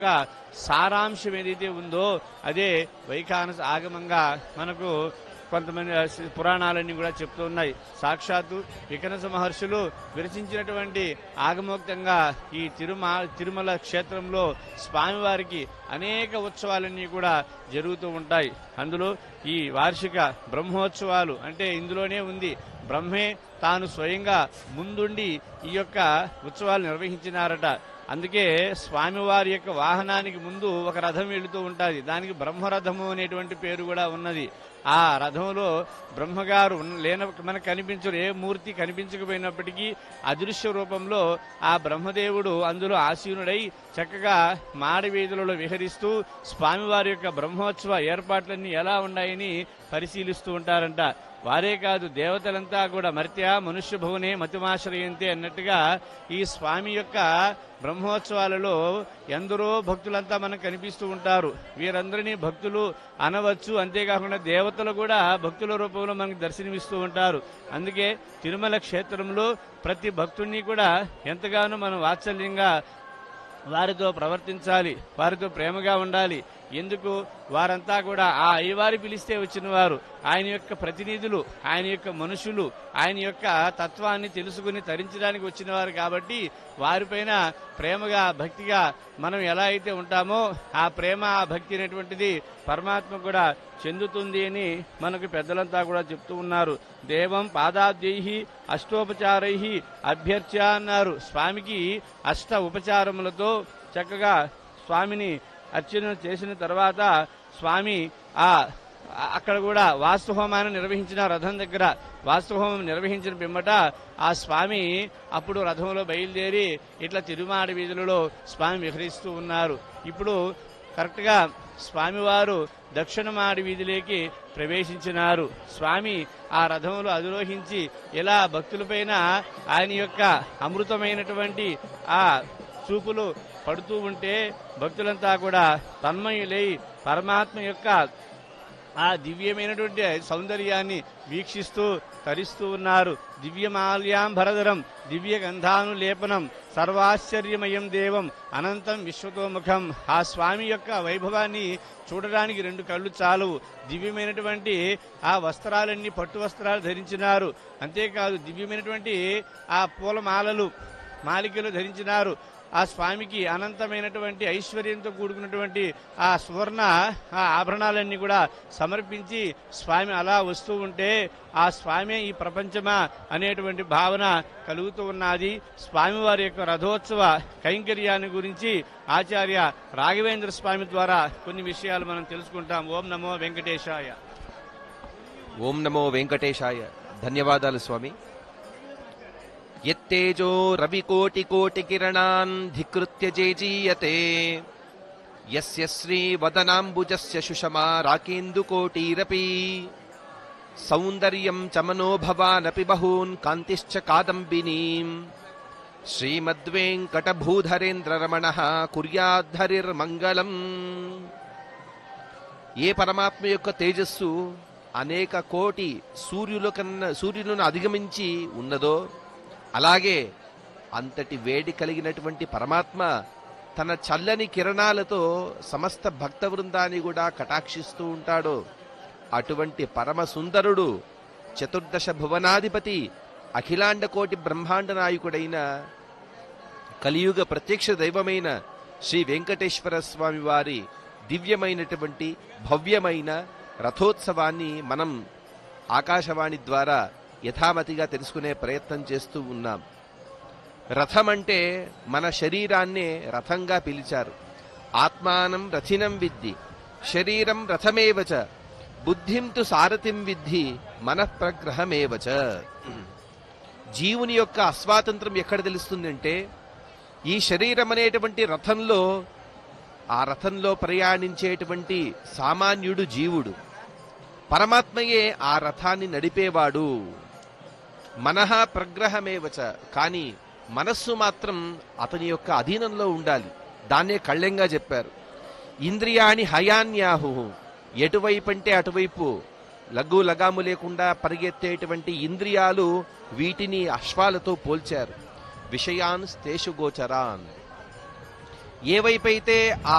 యొక్క సారాంశం ఏదైతే ఉందో అదే వైఖానస ఆగమంగా మనకు కొంతమంది ఆ, సి- పురాణాలన్నీ కూడా చెప్తూ ఉన్నాయి సాక్షాత్తు వికనస మహర్షులు విరచించినటువంటి ఆగమోక్తంగా ఈ తిరుమ తిరుమల క్షేత్రంలో స్వామివారికి అనేక ఉత్సవాలన్నీ కూడా జరుగుతూ ఉంటాయి అందులో ఈ వార్షిక బ్రహ్మోత్సవాలు అంటే ఇందులోనే ఉంది బ్రహ్మే తాను స్వయంగా ముందుండి ఈ యొక్క ఉత్సవాలు నిర్వహించినారట అందుకే స్వామివారి యొక్క వాహనానికి ముందు ఒక రథం వెళుతూ ఉంటుంది దానికి బ్రహ్మరథము అనేటువంటి పేరు కూడా ఉన్నది ఆ రథంలో బ్రహ్మగారు ఉన్న- లేన మనకు కనిపించరు ఏ మూర్తి కనిపించకపోయినప్పటికీ అదృశ్య రూపంలో ఆ బ్రహ్మదేవుడు అందులో ఆసీనుడై చక్కగా మాడవీధులలో విహరిస్తూ స్వామివారి యొక్క బ్రహ్మోత్సవ ఏర్పాట్లన్నీ ఎలా ఉన్నాయని పరిశీలిస్తూ ఉంటారంట వారే కాదు దేవతలంతా కూడా మర్త్య మనుష్య భువనే మతిమాశ్రయంతే అన్నట్టుగా ఈ స్వామి యొక్క బ్రహ్మోత్సవాలలో ఎందరో భక్తులంతా మనకు కనిపిస్తూ ఉంటారు వీరందరినీ భక్తులు అనవచ్చు అంతేకాకుండా దేవతలు కూడా భక్తుల రూపంలో మనకు దర్శనమిస్తూ ఉంటారు అందుకే తిరుమల క్షేత్రంలో ప్రతి భక్తుడిని కూడా ఎంతగానో మనం వాత్సల్యంగా వారితో ప్రవర్తించాలి వారితో ప్రేమగా ఉండాలి ఎందుకు వారంతా కూడా ఆ అయ్యవారి పిలిస్తే వచ్చిన వారు ఆయన యొక్క ప్రతినిధులు ఆయన యొక్క మనుషులు ఆయన యొక్క తత్వాన్ని తెలుసుకుని తరించడానికి వచ్చిన వారు కాబట్టి వారిపైన ప్రేమగా భక్తిగా మనం ఎలా అయితే ఉంటామో ఆ ప్రేమ ఆ భక్తి అనేటువంటిది పరమాత్మ కూడా చెందుతుంది అని మనకు పెద్దలంతా కూడా చెప్తూ ఉన్నారు దేవం పాదాద్యై అష్టోపచారై అభ్యర్చ అన్నారు స్వామికి అష్ట ఉపచారములతో చక్కగా స్వామిని అర్చన చేసిన తర్వాత స్వామి ఆ ఆ- అక్కడ కూడా వాస్తుహోమాన్ని నిర్వహించిన రథం దగ్గర వాస్తుహోమం నిర్వహించిన పిమ్మట ఆ స్వామి అప్పుడు రథంలో బయలుదేరి ఇట్లా తిరుమాడి వీధులలో స్వామి విహరిస్తూ ఉన్నారు ఇప్పుడు కరెక్ట్గా స్వామివారు దక్షిణమాడి వీధిలోకి ప్రవేశించినారు స్వామి ఆ రథంలో అధిరోహించి ఇలా భక్తులపైన ఆయన యొక్క అమృతమైనటువంటి ఆ చూపులు పడుతూ ఉంటే భక్తులంతా కూడా తన్మయులై పరమాత్మ యొక్క ఆ దివ్యమైనటువంటి సౌందర్యాన్ని వీక్షిస్తూ తరిస్తూ ఉన్నారు దివ్యమాల్యాంబరధరం దివ్య గంధానులేపనం సర్వాశ్చర్యమయం దేవం అనంతం విశ్వతోముఖం ఆ స్వామి యొక్క వైభవాన్ని చూడడానికి రెండు కళ్ళు చాలవు దివ్యమైనటువంటి ఆ వస్త్రాలన్నీ పట్టు వస్త్రాలు ధరించినారు అంతేకాదు దివ్యమైనటువంటి ఆ పూలమాలలు మాలికలు ధరించినారు ఆ స్వామికి అనంతమైనటువంటి ఐశ్వర్యంతో కూడుకున్నటువంటి ఆ సువర్ణ ఆ ఆభరణాలన్నీ కూడా సమర్పించి స్వామి అలా వస్తూ ఉంటే ఆ స్వామి ఈ ప్రపంచమా అనేటువంటి భావన కలుగుతూ ఉన్నది స్వామివారి యొక్క రథోత్సవ కైంకర్యాన్ని గురించి ఆచార్య రాఘవేంద్ర స్వామి ద్వారా కొన్ని విషయాలు మనం తెలుసుకుంటాం ఓం నమో వెంకటేశాయ ఓం నమో వెంకటేశాయ ధన్యవాదాలు స్వామి యత్తేజో రవికోటి కోటి కిరణాన్ ధికృత్య జేజీయతే యస్య శ్రీ వదనాంబుజస్య సుషమా రాకేందుకోటీరపి సౌందర్యం చ మనోభవానపి బహూన్ కాంతిశ్చ కాదంబినీం శ్రీమద్వేంకటభూధరేంద్రరమణ కుర్యాద్ధరిర్మంగళం ఏ పరమాత్మ యొక్క తేజస్సు అనేక కోటి సూర్యుల కన్నా సూర్యులను అధిగమించి ఉన్నదో అలాగే అంతటి వేడి కలిగినటువంటి పరమాత్మ తన చల్లని కిరణాలతో సమస్త భక్త బృందాన్ని కూడా కటాక్షిస్తూ ఉంటాడు అటువంటి పరమ సుందరుడు చతుర్దశ భువనాధిపతి అఖిలాండ కోటి బ్రహ్మాండ నాయకుడైన కలియుగ ప్రత్యక్ష దైవమైన శ్రీ వెంకటేశ్వర స్వామి వారి దివ్యమైనటువంటి భవ్యమైన రథోత్సవాన్ని మనం ఆకాశవాణి ద్వారా యథామతిగా తెలుసుకునే ప్రయత్నం చేస్తూ ఉన్నాం రథం అంటే మన శరీరాన్నే రథంగా పిలిచారు ఆత్మానం రథినం విద్ధి శరీరం రథమేవచ బుద్ధిం తు సారథిం విద్ధి మనఃప్రగ్రహమేవచ జీవుని యొక్క అస్వాతంత్రం ఎక్కడ తెలుస్తుందంటే ఈ శరీరం అనేటువంటి రథంలో ఆ రథంలో ప్రయాణించేటువంటి సామాన్యుడు జీవుడు పరమాత్మయే ఆ రథాన్ని నడిపేవాడు మనహ ప్రగ్రహమేవచ కానీ మనస్సు మాత్రం అతని యొక్క అధీనంలో ఉండాలి దాన్నే కళ్ళెంగా చెప్పారు ఇంద్రియాణి హయాన్యాహు ఎటువైపంటే అటువైపు లగ్గు లగాము లేకుండా పరిగెత్తేటువంటి ఇంద్రియాలు వీటిని అశ్వాలతో పోల్చారు విషయాన్ స్తేషు గోచరాన్ ఏ వైపైతే ఆ